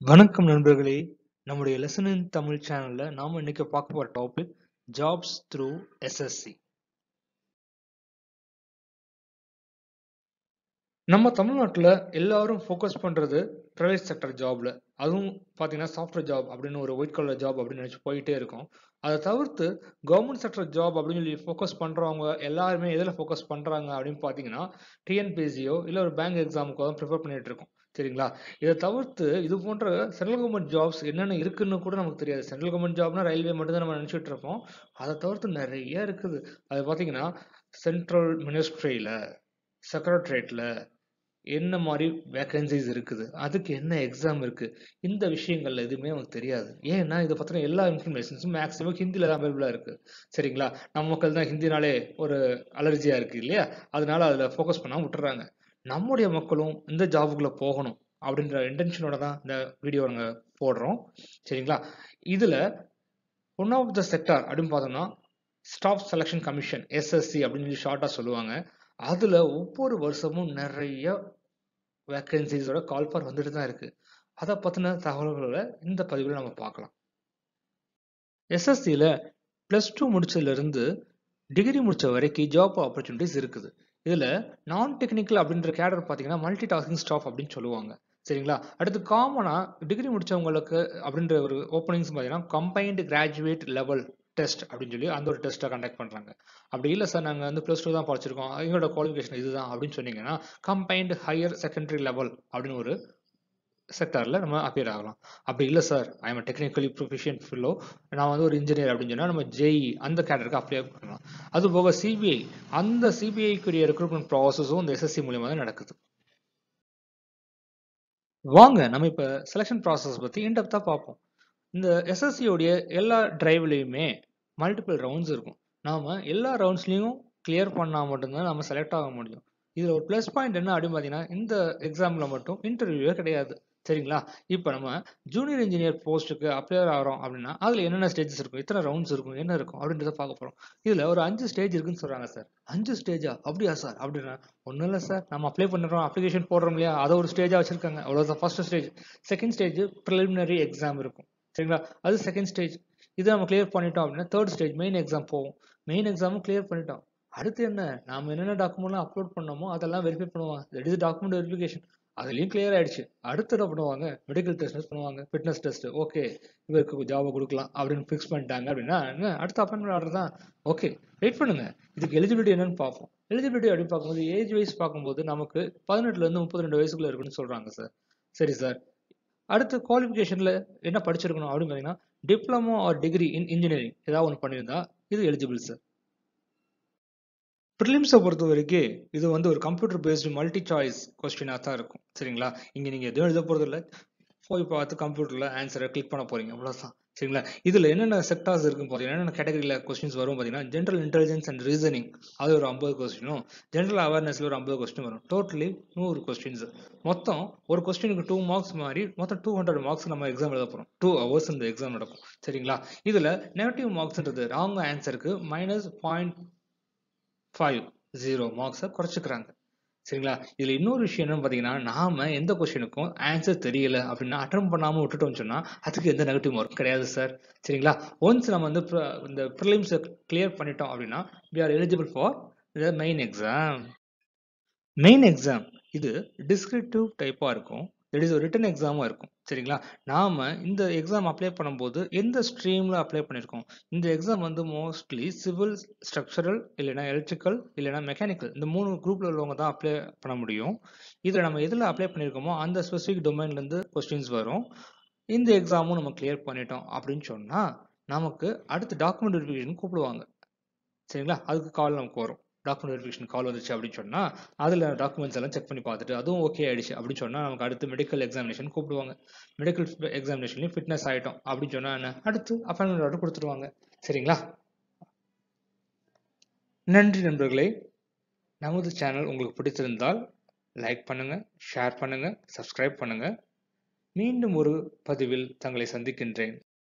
வணக்கம் நண்பர்களே நம்முடைய லெசன் இன் தமிழ் சேனல்ல நாம இன்னைக்கு பார்க்க போற டாபிக் ஜாப்ஸ் த்ரூ எஸ்எஸ்சி நம்ம தமிழ்நாட்டில் எல்லாரும் ஃபோக்கஸ் பண்றது ப்ரைவேட் செக்டர் ஜாப்ல அதுவும் பார்த்தீங்கன்னா சாஃப்ட்வேர் ஜாப் அப்படின்னு ஒரு ஒயிட் கலர் ஜாப் அப்படின்னு நினைச்சு போயிட்டே இருக்கோம் அதை தவிர்த்து கவர்மெண்ட் செக்டர் ஜாப் அப்படின்னு சொல்லி ஃபோக்கஸ் பண்றவங்க எல்லாருமே எதில் ஃபோக்கஸ் பண்றாங்க அப்படின்னு பார்த்தீங்கன்னா டிஎன்பிஎஸ்சியோ இல்லை ஒரு பேங்க் எக்ஸாமுக்கோ தான் ப்ரிப்பேர் பண்ணிட்டு இருக்கோம் சரிங்களா இதை தவிர்த்து இது போன்ற சென்ட்ரல் கவர்மெண்ட் ஜாப்ஸ் என்னென்ன இருக்குன்னு கூட நமக்கு தெரியாது சென்ட்ரல் கவர்மெண்ட் ஜாப்னா ரயில்வே மட்டும் தான் நம்ம நினச்சிட்டு இருப்போம் அதை தவிர்த்து நிறைய இருக்குது அது பார்த்தீங்கன்னா சென்ட்ரல் மினிஸ்ட்ரியில் செக்ரட்டரேட்டில் என்ன மாதிரி வேகன்சிஸ் இருக்குது அதுக்கு என்ன எக்ஸாம் இருக்கு இந்த விஷயங்கள்ல எதுவுமே நமக்கு தெரியாது ஏன்னா இதை பத்தின எல்லா இன்ஃபர்மேஷன்ஸும் மேக்ஸிமம் ஹிந்தியில தான் அவைலபிளா இருக்கு சரிங்களா நம்ம மக்கள் தான் ஹிந்தினாலே ஒரு அலர்ஜியா இருக்கு இல்லையா அதனால அதுல ஃபோக்கஸ் பண்ணாம விட்டுறாங்க நம்முடைய மக்களும் இந்த ஜாபுக்குள்ள போகணும் அப்படின்ற இன்டென்ஷனோட தான் இந்த வீடியோ நாங்கள் போடுறோம் சரிங்களா இதுல ஒன் ஆஃப் த செக்டார் அப்படின்னு பார்த்தோம்னா ஸ்டாஃப் செலெக்ஷன் கமிஷன் எஸ்எஸ்சி அப்படின்னு சொல்லி ஷார்ட்டா சொல்லுவாங்க அதுல ஒவ்வொரு வருஷமும் நிறைய வேக்கன்சிஸோட கால் ஃபார் வந்துட்டு தான் இருக்கு அதை பத்தின தகவல்களை இந்த பதிவில் நம்ம பார்க்கலாம் எஸ்எஸ்சியில் ப்ளஸ் டூ முடிச்சதுல இருந்து டிகிரி முடிச்ச வரைக்கும் ஜாப் ஆப்பர்ச்சுனிட்டிஸ் இருக்குது இதில் நான் டெக்னிக்கல் அப்படின்ற கேடர் பார்த்தீங்கன்னா மல்டி டாஸ்கிங் ஸ்டாஃப் அப்படின்னு சொல்லுவாங்க சரிங்களா அடுத்து காமனாக டிகிரி முடிச்சவங்களுக்கு அப்படின்ற ஒரு ஓப்பனிங்ஸ் பார்த்தீங்கன்னா கம்பைன்டு கிராஜுவேட் லெவல் டெஸ்ட் அப்படின்னு சொல்லி அந்த ஒரு டெஸ்ட்டை கண்டக்ட் பண்ணுறாங்க அப்படி இல்லை சார் நாங்கள் வந்து ப்ளஸ் டூ தான் படிச்சிருக்கோம் எங்களோட குவாலிஃபிகேஷன் இதுதான் அப்படின்னு சொன்னீங்கன்னா கம்பைன்டு ஹையர் செகண்டரி லெவல் அப்படின்னு ஒரு செக்டாரில் நம்ம அப்பியர் ஆகலாம் அப்படி இல்லை sir I am technically proficient fellow நான் வந்து ஒரு இன்ஜினியர் அப்படின்னு சொன்னால் நம்ம ஜெய் அந்த கேட்டருக்கு அப்ளை பண்ணலாம் அது போக சிபிஐ அந்த சிபிஐக்குரிய ரெக்ரூட்மெண்ட் ப்ராசஸும் இந்த எஸ்எஸ்சி மூலியமாக தான் நடக்குது வாங்க நம்ம இப்போ செலெக்ஷன் ப்ராசஸ் பற்றி இன்டெப்த்தாக பார்ப்போம் இந்த எஸ்எஸ்சியோடைய எல்லா டிரைவ்லையுமே மல்டிபிள் ரவுண்ட்ஸ் இருக்கும் நாம் எல்லா ரவுண்ட்ஸ்லையும் கிளியர் பண்ணால் மட்டும்தான் நம்ம செலக்ட் ஆக முடியும் இதில் ஒரு ப்ளஸ் பாயிண்ட் என்ன அப்படின்னு பார்த்தீங்கன்னா இந்த எக்ஸாமில் மட்டும் இன்டர்வியூவே கிடையாது சரிங்களா இப்போ நம்ம ஜூனியர் இன்ஜினியர் போஸ்ட்டுக்கு அப்ளை ஆகிறோம் அப்படின்னா அதில் என்னென்ன ஸ்டேஜஸ் இருக்கும் எத்தனை ரவுண்ட்ஸ் இருக்கும் என்ன இருக்கும் அப்படின்றத பார்க்க போகிறோம் இதில் ஒரு அஞ்சு ஸ்டேஜ் இருக்குன்னு சொல்கிறாங்க சார் அஞ்சு ஸ்டேஜா அப்படியா சார் அப்படின்னா ஒன்றும் இல்லை சார் நம்ம அப்ளை பண்ணுறோம் அப்ளிகேஷன் போடுறோம் இல்லையா அதை ஒரு ஸ்டேஜாக வச்சுருக்காங்க அவ்வளோதான் first stage second stage preliminary exam இருக்கும் சரிங்களா அது செகண்ட் ஸ்டேஜ் இது நம்ம கிளியர் பண்ணிட்டோம் அப்படின்னா தேர்ட் ஸ்டேஜ் மெயின் எக்ஸாம் போவோம் மெயின் எக்ஸாமும் கிளியர் பண்ணிட்டோம் அடுத்து என்ன நாம என்னென்ன டாக்குமெண்ட்லாம் அப்லோட் பண்ணோமோ அதெல்லாம் வெரிஃபை பண்ணுவாங்க தட் இஸ் டாக்குமெண்ட் வெரிஃபிகேஷன் அதுலயும் கிளியர் ஆயிடுச்சு அடுத்து என்ன பண்ணுவாங்க மெடிக்கல் டெஸ்ட் பண்ணுவாங்க ஃபிட்னஸ் டெஸ்ட் ஓகே இவருக்கு ஜாபை கொடுக்கலாம் அப்படின்னு ஃபிக்ஸ் பண்ணிட்டாங்க அப்படின்னா என்ன அடுத்த அப்பாயின்மெண்ட் ஆர்டர் தான் ஓகே வெயிட் பண்ணுங்க இதுக்கு எலிஜிபிலிட்டி என்னன்னு பார்ப்போம் எலிஜிபிலிட்டி அப்படின்னு பார்க்கும்போது ஏஜ் வைஸ் பார்க்கும்போது நமக்கு பதினெட்டுல இருந்து முப்பத்தி ரெண்டு வயசுக்குள்ள இருக்குன்னு சொல்றாங்க சார் சரி சார் அடுத்து குவாலிஃபிகேஷன்ல என்ன படிச்சிருக்கணும் அப்படின்னு பார்த்தீங்கன்னா diploma or degree in engineering ஏதாவது ஒன்று பண்ணியிருந்தா இது எலிஜிபிள் சார் ப்ரிலிம்ஸை பொறுத்த வரைக்கும் இது வந்து ஒரு கம்ப்யூட்டர் பேஸ்டு மல்டி சாய்ஸ் கொஸ்டினாக தான் இருக்கும் சரிங்களா இங்கே நீங்கள் எதுவும் எழுத போகிறது இல்லை போய் பார்த்து கம்ப்யூட்டரில் ஆன்சரை கிளிக் பண்ண போகிறீங்க அவ்வளோதான் சரிங்களா இதில் என்னென்ன செக்டார்ஸ் இருக்குன்னு பார்த்தீங்கன்னா என்னென்ன கேட்டகரியில் கொஸ்டின்ஸ் வரும் பார்த்தீங்கன்னா ஜென்ரல் இன்டெலிஜென்ஸ் அண்ட் ரீசனிங் அது ஒரு ஐம்பது கொஸ்டினும் ஜென்ரல் அவேர்னஸில் ஒரு ஐம்பது கொஸ்டின் வரும் டோட்டலி நூறு கொஸ்டின்ஸ் மொத்தம் ஒரு கொஸ்டினுக்கு டூ மார்க்ஸ் மாதிரி மொத்தம் டூ ஹண்ட்ரட் மார்க்ஸ் நம்ம எக்ஸாம் எழுத போகிறோம் டூ ஹவர்ஸ் இந்த எக்ஸாம் நடக்கும் சரிங்களா இதில் நெகட்டிவ் மார்க்ஸ்ன்றது ராங் ஆன்சருக்கு மைனஸ் பாயிண்ட் ஃபைவ் ஜீரோ மார்க்ஸை குறைச்சிக்கிறாங்க சரிங்களா இதில் இன்னொரு விஷயம் என்னன்னு பார்த்தீங்கன்னா நாம எந்த கொஸ்டினுக்கும் ஆன்சர் தெரியல அப்படின்னா அட்டன் பண்ணாமல் விட்டுட்டோம்னு சொன்னால் அதுக்கு எந்த நெகட்டிவ் மார்க் கிடையாது சார் சரிங்களா ஒன்ஸ் நம்ம வந்து இந்த ப்ரிலிம்ஸை கிளியர் பண்ணிட்டோம் அப்படின்னா we are eligible for the main exam main exam இது டிஸ்கிரிப்டிவ் டைப்பாக இருக்கும் தட் இஸ் ஒரு ரிட்டன் எக்ஸாமும் இருக்கும் சரிங்களா நாம் இந்த எக்ஸாம் அப்ளை பண்ணும்போது எந்த ஸ்ட்ரீமில் அப்ளை பண்ணியிருக்கோம் இந்த எக்ஸாம் வந்து மோஸ்ட்லி சிவில் ஸ்ட்ரக்சரல் இல்லைனா எலக்ட்ரிக்கல் இல்லைனா மெக்கானிக்கல் இந்த மூணு குரூப்பில் உள்ளவங்க தான் அப்ளை பண்ண முடியும் இதில் நம்ம எதில் அப்ளை பண்ணியிருக்கோமோ அந்த ஸ்பெசிஃபிக் டொமைன்லேருந்து கொஸ்டின்ஸ் வரும் இந்த எக்ஸாமும் நம்ம கிளியர் பண்ணிட்டோம் அப்படின்னு சொன்னால் நமக்கு அடுத்து டாக்குமெண்ட் வெரிஃபிகேஷன் கூப்பிடுவாங்க சரிங்களா அதுக்கு கால் நமக்கு வரும் டாக்குமெண்ட் வெரிஃபிகேஷன் கால் வந்துச்சு அப்படின்னு சொன்னால் அதில் டாக்குமெண்ட்ஸ் எல்லாம் செக் பண்ணி பார்த்துட்டு அதுவும் ஓகே ஆயிடுச்சு அப்படின்னு சொன்னால் நமக்கு அடுத்து மெடிக்கல் எக்ஸாமினேஷன் கூப்பிடுவாங்க மெடிக்கல் எக்ஸாமினேஷன்லையும் ஃபிட்னஸ் ஆகிட்டோம் அப்படின்னு சொன்னால் என்ன அடுத்து அப்பாயின்மெண்ட் ஆர்டர் கொடுத்துருவாங்க சரிங்களா நன்றி நண்பர்களே நமது சேனல் உங்களுக்கு பிடித்திருந்தால் லைக் பண்ணுங்க ஷேர் பண்ணுங்க சப்ஸ்கிரைப் பண்ணுங்க மீண்டும் ஒரு பதிவில் தங்களை சந்திக்கின்றேன்